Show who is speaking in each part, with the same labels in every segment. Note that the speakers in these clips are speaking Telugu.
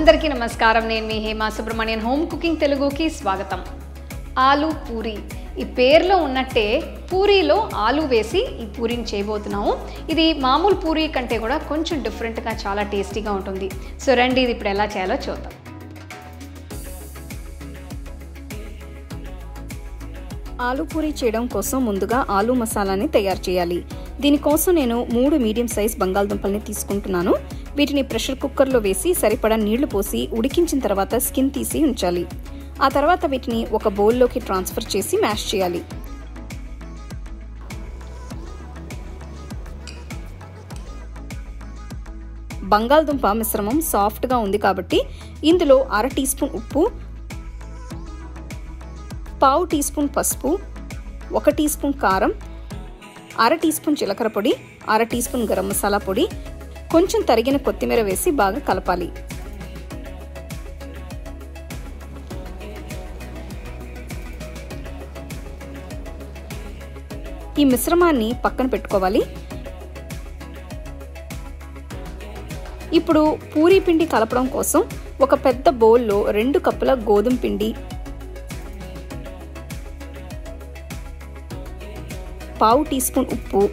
Speaker 1: అందరికీ నమస్కారం నేను మీ హేమా సుబ్రహ్మణ్యన్ హోమ్ కుకింగ్ తెలుగుకి స్వాగతం ఆలు పూరి ఈ పేరులో ఉన్నట్టే పూరీలో ఆలు వేసి ఈ పూరీని చేయబోతున్నాము ఇది మామూలు పూరీ కంటే కూడా కొంచెం డిఫరెంట్గా చాలా టేస్టీగా ఉంటుంది సో రండి ఇది ఇప్పుడు ఎలా చేయాలో చూద్దాం
Speaker 2: ఆలు పూరి చేయడం కోసం ముందుగా ఆలు మసాలాని తయారు చేయాలి దీనికోసం నేను మూడు మీడియం సైజ్ బంగాళదుంపల్ని తీసుకుంటున్నాను వీటిని ప్రెషర్ కుక్కర్లో వేసి సరిపడా నీళ్లు పోసి ఉడికించిన తర్వాత స్కిన్ తీసి ఉంచాలి ఆ తర్వాత వీటిని ఒక బౌల్లోకి ట్రాన్స్ఫర్ చేసి మ్యాష్ చేయాలి బంగాళదుంప మిశ్రమం సాఫ్ట్గా ఉంది కాబట్టి ఇందులో అర టీ స్పూన్ ఉప్పు పావు టీ స్పూన్ పసుపు ఒక టీ స్పూన్ కారం అర టీ స్పూన్ జీలకర్ర పొడి అర టీ స్పూన్ గరం మసాలా పొడి కొంచెం తరిగిన కొత్తిమీర వేసి బాగా కలపాలి ఈ మిశ్రమాన్ని పక్కన పెట్టుకోవాలి ఇప్పుడు పూరీ పిండి కలపడం కోసం ఒక పెద్ద బౌల్లో రెండు కప్పుల గోధుమ పిండి పావు టీ స్పూన్ ఉప్పు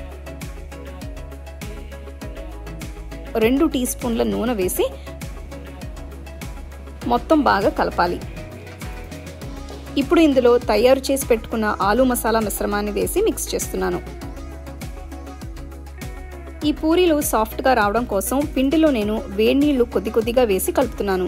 Speaker 2: రెండు టీ స్పూన్ల నూనె వేసి మొత్తం బాగా కలపాలి ఇప్పుడు ఇందులో తయారు చేసి పెట్టుకున్న ఆలు మసాలా మిశ్రమాన్ని వేసి మిక్స్ చేస్తున్నాను ఈ పూరీలు సాఫ్ట్గా రావడం కోసం పిండిలో నేను వేడి నీళ్లు కొద్ది కొద్దిగా వేసి కలుపుతున్నాను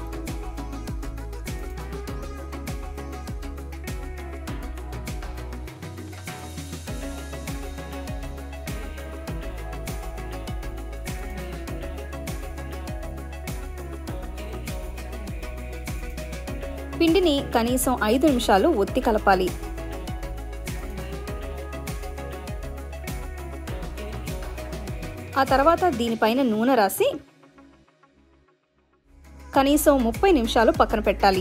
Speaker 2: పిండిని కనీసం ఐదు నిమిషాలు ఒత్తి కలపాలి ఆ తర్వాత దీనిపైన నూనె రాసి కనీసం ముప్పై నిమిషాలు పక్కన పెట్టాలి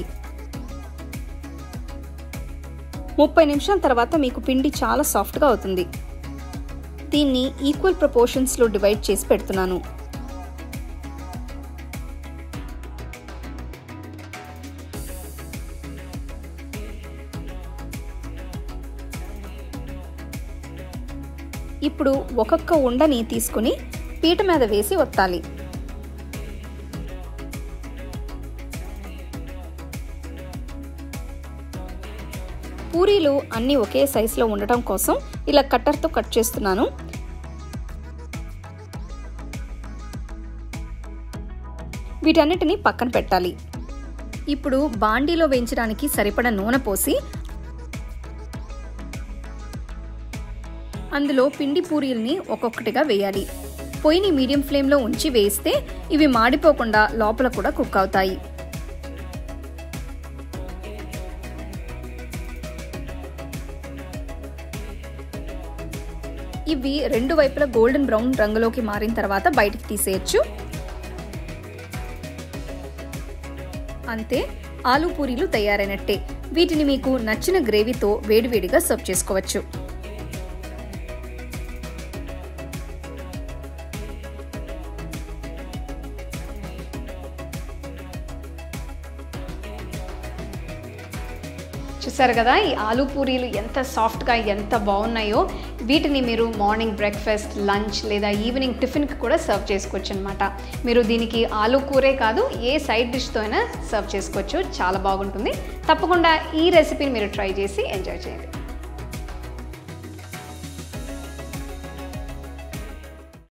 Speaker 2: ముప్పై నిమిషాల తర్వాత మీకు పిండి చాలా సాఫ్ట్గా అవుతుంది దీన్ని ఈక్వల్ ప్రపోర్షన్స్లో డివైడ్ చేసి పెడుతున్నాను ఇప్పుడు ఒక్కొక్క ఉండని తీసుకుని పీట మీద వేసి ఒత్తాలి పూరీలు అన్నీ ఒకే సైజులో ఉండటం కోసం ఇలా కట్టర్తో కట్ చేస్తున్నాను వీటన్నిటిని పక్కన పెట్టాలి ఇప్పుడు బాండీలో వేయించడానికి సరిపడ నూనె పోసి అందులో పిండి పూరీల్ని ఒక్కొక్కటిగా వేయాలి పొయ్యిని మీడియం ఫ్లేమ్లో ఉంచి వేస్తే ఇవి మాడిపోకుండా లోపల కూడా కుక్ అవుతాయి ఇవి రెండు వైపుల గోల్డెన్ బ్రౌన్ రంగులోకి మారిన తర్వాత బయటికి తీసేయచ్చు అంతే ఆలు పూరీలు తయారైనట్టే వీటిని మీకు నచ్చిన గ్రేవీతో వేడివేడిగా సర్వ్ చేసుకోవచ్చు
Speaker 1: చూసారు కదా ఈ ఆలు పూరీలు ఎంత సాఫ్ట్గా ఎంత బాగున్నాయో వీటిని మీరు మార్నింగ్ బ్రేక్ఫాస్ట్ లంచ్ లేదా ఈవినింగ్ టిఫిన్కి కూడా సర్వ్ చేసుకోవచ్చు అనమాట మీరు దీనికి ఆలు కూరే కాదు ఏ సైడ్ డిష్తో అయినా సర్వ్ చేసుకోవచ్చు చాలా బాగుంటుంది తప్పకుండా ఈ రెసిపీని మీరు ట్రై చేసి ఎంజాయ్ చేయండి